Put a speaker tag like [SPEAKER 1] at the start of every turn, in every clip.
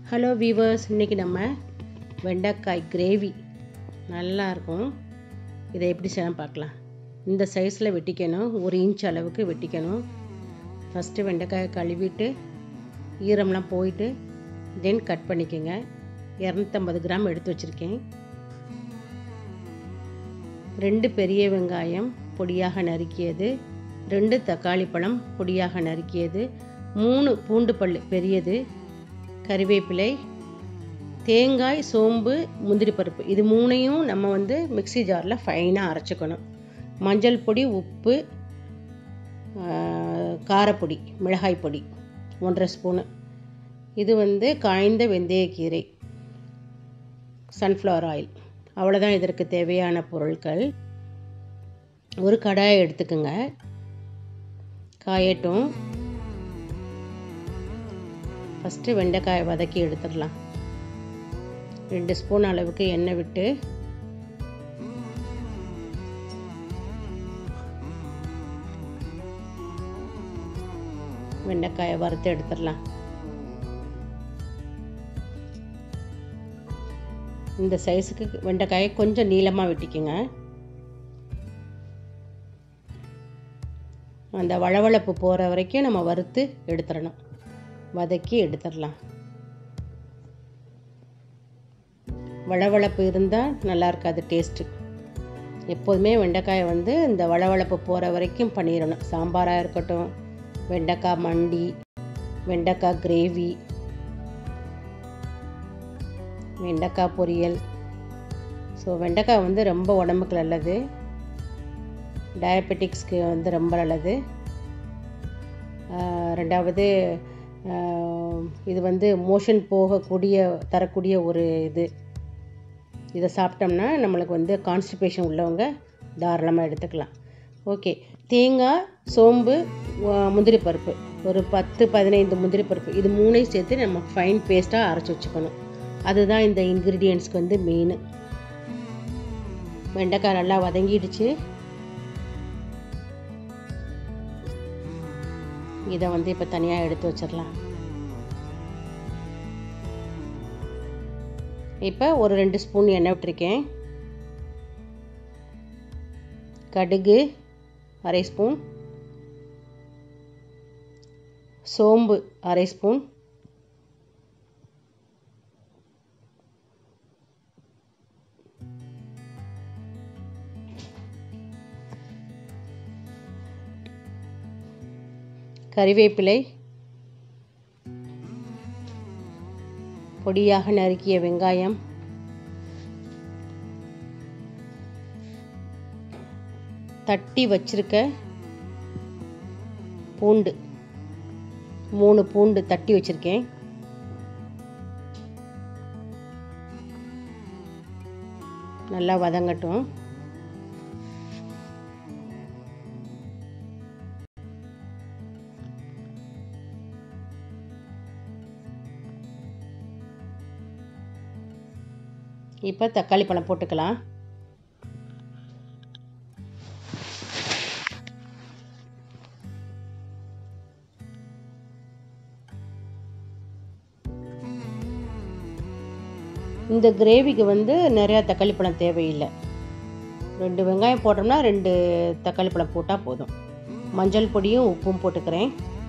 [SPEAKER 1] hello viewers இன்றைக்கி நம்ம வெண்டைக்காய் கிரேவி நல்லா இருக்கும் இதை எப்படி செய்யலாம் பார்க்கலாம் இந்த சைஸில் வெட்டிக்கணும் ஒரு இன்ச் அளவுக்கு வெட்டிக்கணும் ஃபஸ்ட்டு வெண்டைக்காயை கழுவிட்டு ஈரம்லாம் போயிட்டு தென் கட் பண்ணிக்கோங்க இரநூத்தம்பது கிராம் எடுத்து வச்சுருக்கேன் ரெண்டு பெரிய வெங்காயம் பொடியாக நறுக்கியது ரெண்டு தக்காளி பழம் பொடியாக நறுக்கியது மூணு பூண்டு பல் பெரியது கறிவேப்பிலை தேங்காய் சோம்பு முந்திரி பருப்பு இது மூணையும் நம்ம வந்து மிக்சி ஜாரில் ஃபைனாக அரைச்சிக்கணும் மஞ்சள் பொடி உப்பு காரப்பொடி மிளகாய் பொடி ஒன்றரை ஸ்பூனு இது வந்து காய்ந்த வெந்தயக்கீரை சன்ஃப்ளவர் ஆயில் அவ்வளோதான் இதற்கு தேவையான பொருட்கள் ஒரு கடாயை எடுத்துக்கோங்க காயட்டும் ஃபஸ்ட்டு வெண்டைக்காயை வதக்கி எடுத்துடலாம் ரெண்டு ஸ்பூன் அளவுக்கு எண்ணெய் விட்டு வெண்டைக்காயை வறுத்து எடுத்துடலாம் இந்த சைஸுக்கு வெண்டைக்காயை கொஞ்சம் நீளமாக வெட்டிக்குங்க அந்த வளவளப்பு போகிற வரைக்கும் நம்ம வறுத்து எடுத்துடணும் வதக்கி எடுத்துடலாம் வளவளப்பு இருந்தால் நல்லா இருக்காது டேஸ்ட்டு எப்போதுமே வெண்டைக்காயை வந்து இந்த வளவளப்பு போகிற வரைக்கும் பண்ணிடணும் சாம்பாராக இருக்கட்டும் வெண்டைக்காய் மண்டி வெண்டைக்காய் கிரேவி வெண்டைக்காய் பொரியல் ஸோ வெண்டைக்காய் வந்து ரொம்ப உடம்புக்கு நல்லது டயபெட்டிக்ஸ்க்கு வந்து ரொம்ப நல்லது ரெண்டாவது இது வந்து மோஷன் போகக்கூடிய தரக்கூடிய ஒரு இது இதை சாப்பிட்டோம்னா நம்மளுக்கு வந்து கான்ஸ்டிபேஷன் உள்ளவங்க தாராளமாக எடுத்துக்கலாம் ஓகே தேங்காய் சோம்பு முந்திரி பருப்பு ஒரு பத்து பதினைந்து முந்திரி பருப்பு இது மூணையும் சேர்த்து நம்ம ஃபைன் பேஸ்ட்டாக அரைச்சி வச்சுக்கணும் அதுதான் இந்த இன்க்ரீடியன்ட்ஸ்க்கு வந்து மெயின் வெண்டைக்காய் நல்லா வதங்கிடுச்சு இதை வந்து இப்போ தனியாக எடுத்து வச்சிடலாம் இப்போ ஒரு ரெண்டு ஸ்பூன் எண்ணெய் விட்டுருக்கேன் கடுகு அரை ஸ்பூன் சோம்பு அரை ஸ்பூன் கறிவேப்பிலை பொடியாக நறுக்கிய வெங்காயம் தட்டி வச்சிருக்க பூண்டு மூணு பூண்டு தட்டி வச்சிருக்கேன் நல்லா வதங்கட்டும் இப்போ தக்காளி பழம் போட்டுக்கலாம் இந்த கிரேவிக்கு வந்து நிறையா தக்காளி பழம் தேவையில்லை ரெண்டு வெங்காயம் போட்டோம்னா ரெண்டு தக்காளி பழம் போட்டால் போதும் மஞ்சள் பொடியும் உப்பும் போட்டுக்கிறேன்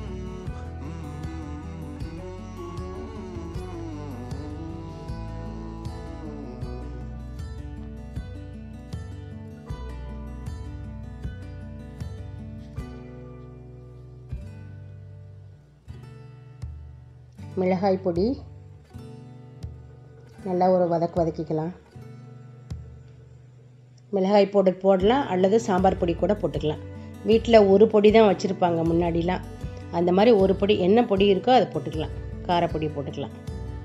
[SPEAKER 1] மிளகாய் பொடி நல்லா ஒரு வதக்கு வதக்கிக்கலாம் மிளகாய் பொடி போடலாம் அல்லது சாம்பார் பொடி கூட போட்டுக்கலாம் வீட்டில் ஒரு பொடி தான் வச்சுருப்பாங்க முன்னாடிலாம் அந்த மாதிரி ஒரு பொடி என்ன பொடி இருக்கோ அதை போட்டுக்கலாம் காரப்பொடி போட்டுக்கலாம்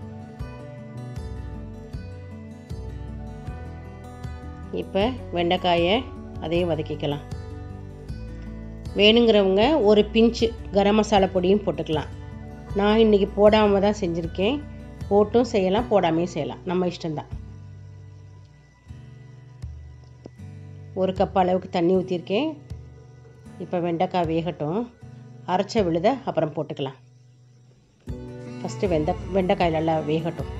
[SPEAKER 1] இப்போ வெண்டைக்காயை அதையும் வதக்கிக்கலாம் வேணுங்கிறவங்க ஒரு பிஞ்சு கரம் மசாலா பொடியும் போட்டுக்கலாம் நான் இன்றைக்கி போடாமல் தான் செஞ்சுருக்கேன் போட்டும் செய்யலாம் போடாமையும் செய்யலாம் நம்ம இஷ்டம்தான் ஒரு கப் அளவுக்கு தண்ணி ஊற்றிருக்கேன் இப்போ வெண்டைக்காய் வேகட்டும் அரைச்ச விழுத அப்புறம் போட்டுக்கலாம் ஃபஸ்ட்டு வெந்த வெண்டைக்காய் நல்லா வேகட்டும்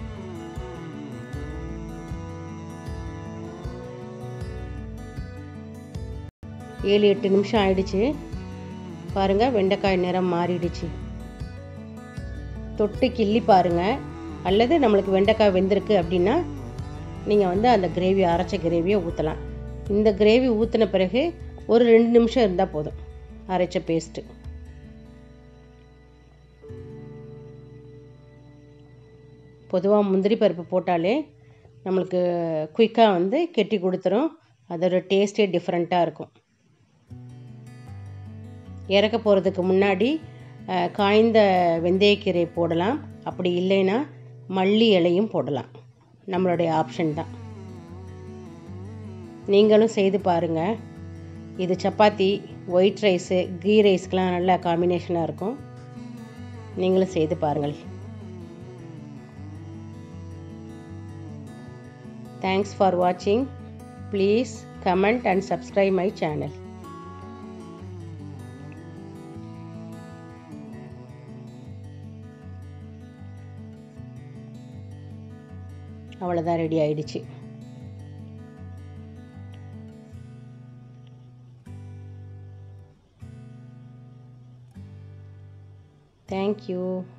[SPEAKER 1] ஏழு எட்டு நிமிஷம் ஆயிடுச்சு பாருங்கள் வெண்டைக்காய் நிறம் மாறிடுச்சு தொட்டு கிள்ளி பாருங்கள் அல்லது நம்மளுக்கு வெண்டைக்காய் வெந்திருக்கு அப்படின்னா நீங்கள் வந்து அந்த கிரேவி அரைச்ச கிரேவியை ஊற்றலாம் இந்த கிரேவி ஊற்றின பிறகு ஒரு ரெண்டு நிமிஷம் இருந்தால் போதும் அரைச்ச பேஸ்ட்டு பொதுவாக முந்திரி பருப்பு போட்டாலே நம்மளுக்கு குயிக்காக வந்து கெட்டி கொடுத்துரும் அதோட டேஸ்ட்டே டிஃப்ரெண்ட்டாக இருக்கும் இறக்க போகிறதுக்கு முன்னாடி காய்ந்த வெந்தயக்கீரை போடலாம் அப்படி இல்லைன்னா மல்லி இலையும் போடலாம் நம்மளுடைய ஆப்ஷன் தான் நீங்களும் செய்து பாருங்கள் இது சப்பாத்தி ஒயிட் ரைஸு கீ ரைஸ்க்கெலாம் நல்ல காம்பினேஷனாக இருக்கும் நீங்களும் செய்து பாருங்கள் தேங்க்ஸ் ஃபார் வாட்சிங் please comment and subscribe my channel அவ்வளோதான் ரெடி ஆயிடுச்சு தேங்க்யூ